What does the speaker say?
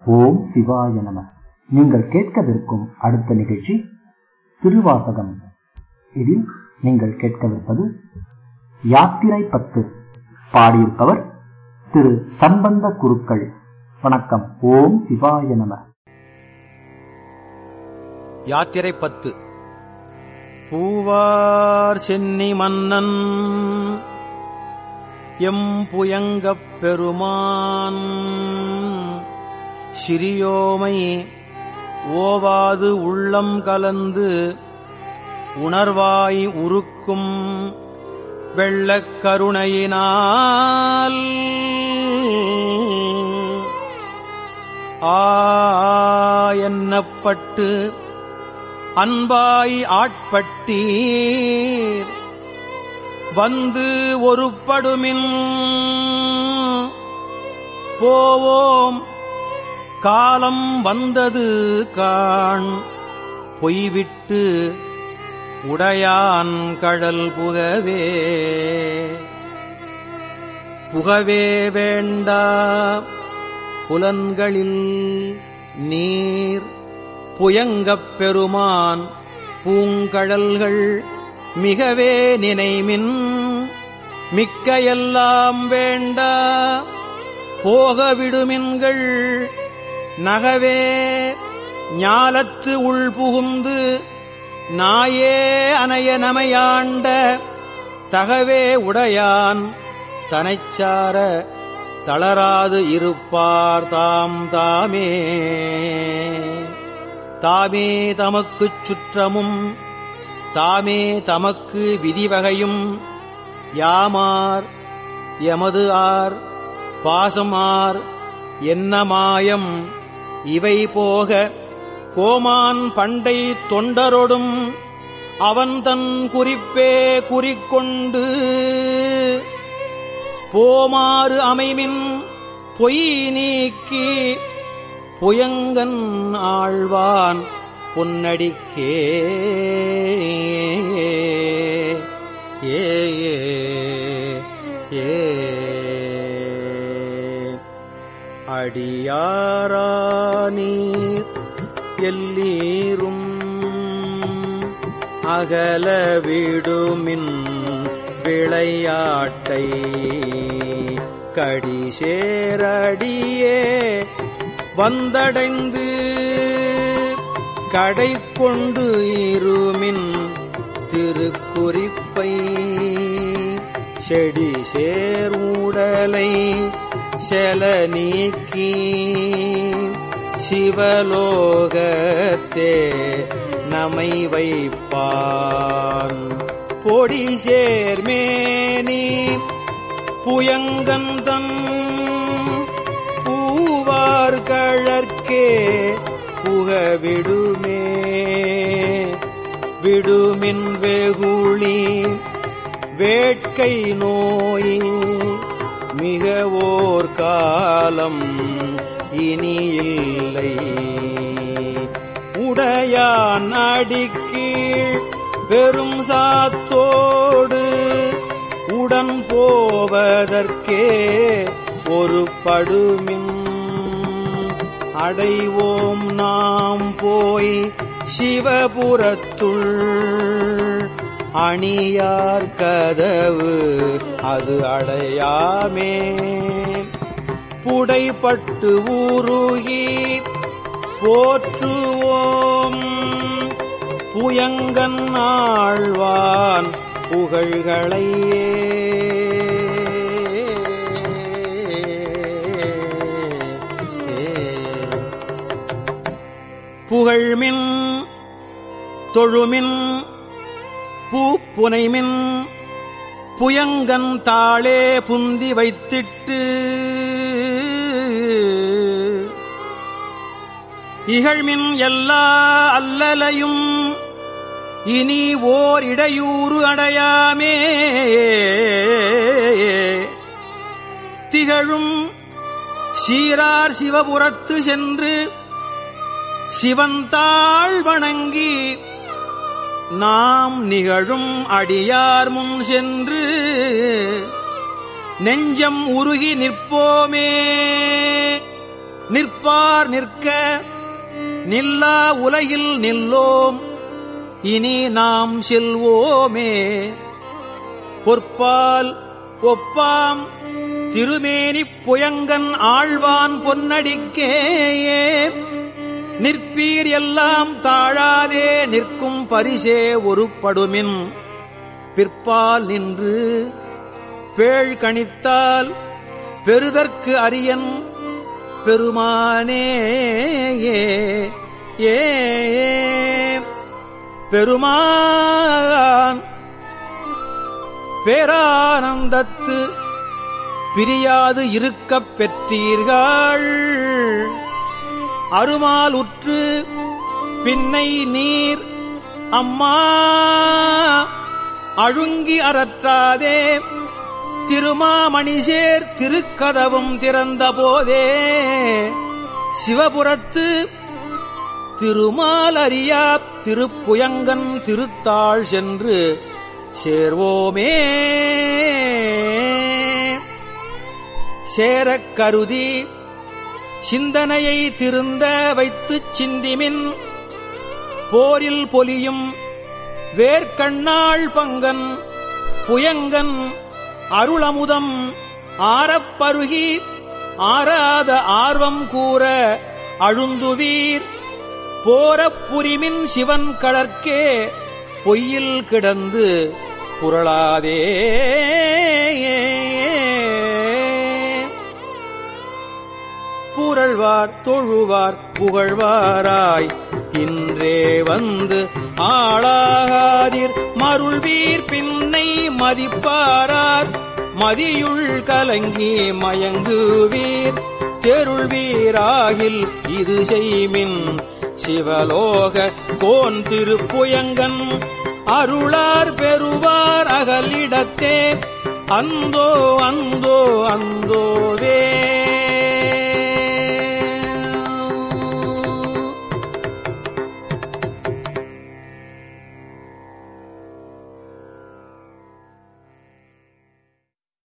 ஓம் சிவாய நம நீங்கள் கேட்கவிருக்கும் அடுத்த நிகழ்ச்சி திருவாசகம் இதில் நீங்கள் கேட்கவிருப்பது யாத்திரை பத்து பாடியிருப்பவர் திரு சம்பந்த குருக்கள் வணக்கம் ஓம் சிவாய நம யாத்திரை பத்து பூவார் சென்னி மன்னன் எம் புயங்கப் பெருமான் சிறியோமை ஓவாது உள்ளம் கலந்து உணர்வாய் உருக்கும் வெள்ளக் கருணையினால் ஆ என்னப்பட்டு அன்பாய் ஆட்பட்டீர் வந்து ஒருப்படுமின் போவோம் காலம் வந்தது காண் பொய்விட்டு உடையான் கடல் புகவே புகவே வேண்டா புலன்களில் நீர் புயங்கப் பெருமான் பூங்கழல்கள் மிகவே நினைமின் மிக்க எல்லாம் வேண்டா போக விடுமின்கள் நகவே ஞாலத்து உள் புகுந்து நாயே அனைய நமையாண்ட தகவே உடையான் தனைச்சார தளராது இருப்பார் தாம் தாமே தாமே தமக்குச் சுற்றமும் தாமே தமக்கு விதிவகையும் யாமார் எமது ஆர் பாசமார் என்ன மாயம் இவை போக கோமான் பண்டை தொண்டரொடும் அவன் தன் குறிப்பே குறிக்கொண்டு போமாறு அமைமின் பொய் நீக்கி புயங்கன் ஆழ்வான் பொன்னடிக்கே ஏ ஏ அடியாரானீர் எல்லீரும் அகல விடுமின் விளையாட்டை கடிசேரடியே வந்தடைந்து கடை கொண்டு இருமின் திருக்குறிப்பை செடி சேர்வுடலை செல நீக்கி சிவலோகத்தே நமை வைப்பான் பொடி சேர்மேனி புயங்கந்தன் பூவார் கழற்கே புக விடுமே விடுமின் வெகுளி வேட்கை நோய் மிக ஓர் காலம் இனி இல்லை உடையான் அடிக்கீழ் பெரும் சாத்தோடு உடன் போவதற்கே ஒரு படுமின் அடைவோம் நாம் போய் சிவபுரத்துள் அணியார் கதவு அது அடையாமே புடைப்பட்டு ஊருகி போற்றுவோம் புயங்கன் ஆழ்வான் புகழ்களையே புகழ்மின் தொழுமின் பூப்புனைமின் புயங்கன் தாளே புந்தி வைத்திட்டு இகழ்மின் எல்லா அல்லலையும் இனி ஓர் இடையூறு அடையாமே திகழும் சீரார் சிவபுரத்து சென்று சிவந்தாள் வணங்கி நாம் நிகழும் அடியார் முன் சென்று நெஞ்சம் உருகி நிற்போமே நிற்பார் நிற்க நில்லா உலகில் நில்லோம் இனி நாம் செல்வோமே பொற்பால் ஒப்பாம் திருமேனிப் புயங்கன் ஆழ்வான் பொன்னடிக்கேயே நிற்பீர் எல்லாம் தாழாதே நிற்கும் பரிசே ஒரு படுமின் பிற்பால் நின்று பேழ் கணித்தால் பெறுதற்கு அரியன் பெருமானே ஏ ஏ பெருமான் பேரானந்தத்து பிரியாது இருக்கப் பெற்றீர்கள் அருமால் உற்று பின்னை நீர் அம்மா அழுங்கி அறற்றாதே திருமாமணிசேர் திருக்கதவும் திறந்த போதே சிவபுரத்து திருமாலறியா திருப்புயங்கன் திருத்தாள் சென்று சேர்வோமே சேரக் கருதி சிந்தனையை திருந்த வைத்துச் சிந்திமின் போரில் பொலியும் வேர்க்கண்ணாள் பங்கன் புயங்கன் அருளமுதம் ஆரப்பருகி ஆராத ஆர்வம் கூற அழுந்துவீர் போரப் புரிமின் சிவன் கடற்கே பொய்யில் கிடந்து புரளாதே புரள்வார் தொழுவார் புகழ்வாராய் இன்றே வந்து ஆளாகாதீர் மருள்வீர் பின்னை மதிப்பாரார் மதியுள் கலங்கி மயங்குவீர் தெருள்வீராகில் இது செய்மின் சிவலோக கோன் திருப்புயங்கன் அருளார் பெறுவார் அகலிடத்தே அந்தோ அந்தோ அந்தோவே